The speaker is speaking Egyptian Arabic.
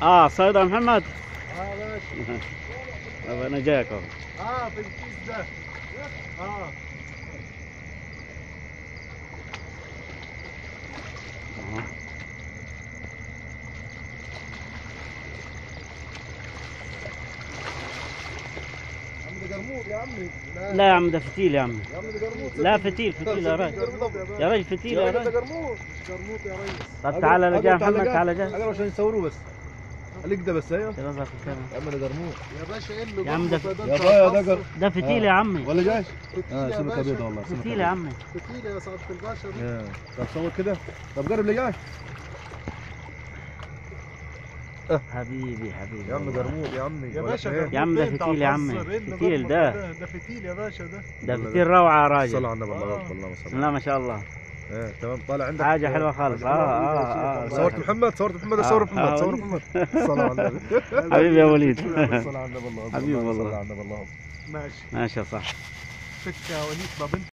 اه صيد يا محمد اه ماشي طب انا جايك اهو اه في الكيس ده اه أهو. يا عم ده جرموط يا عمي لا يا عم ده فتيل يا عم يا عم ده جرموط لا فتيل فتيل يا راجل يا راجل فتيل يا يا راجل ده راجل جرموط مش جرموط يا ريس طب تعالى انا جاي يا محمد تعالى جاي اجرب عشان يصوروا بس خليك ده بس ايوه كده ظهر الكاميرا. يا عم ده جرموط يا باشا ايه اللي يا عم ده- جرموط يا انت بايا ده هتحصل. جر- ده فتيل يا عمي ولا جاش فتيل اه يا سمكه باشا. بيضاء والله سمكة فتيل يا عمي فتيل يا سعادة الباشا دي. بيضاء. طب صور كده طب جرب اللي جاش حبيبي حبيبي يا عم والله. جرموط يا عمي يا ولا باشا إيه؟ جرموط يا عم ده إيه؟ أنت فتيل يا عمي. هتهزر. إيه اللي فتيل جرموط ده. ده فتيل يا باشا ده ده ولا فتيل روعة يا صلى راجل على النبي الله آه. اكبر اللهم صل بسم الله ما شاء الله ايه تمام طالع عندك حاجة حلوة خالص اه اه اه صورت محمد صورت محمد آه، صور آه، محمد صور وليد. محمد صلى على النبي حبيبي يا وليد صلى على النبي الله حبيبي والله. صلى على النبي الله ماشي ماشي يا صاحبي فك يا وليد طب انت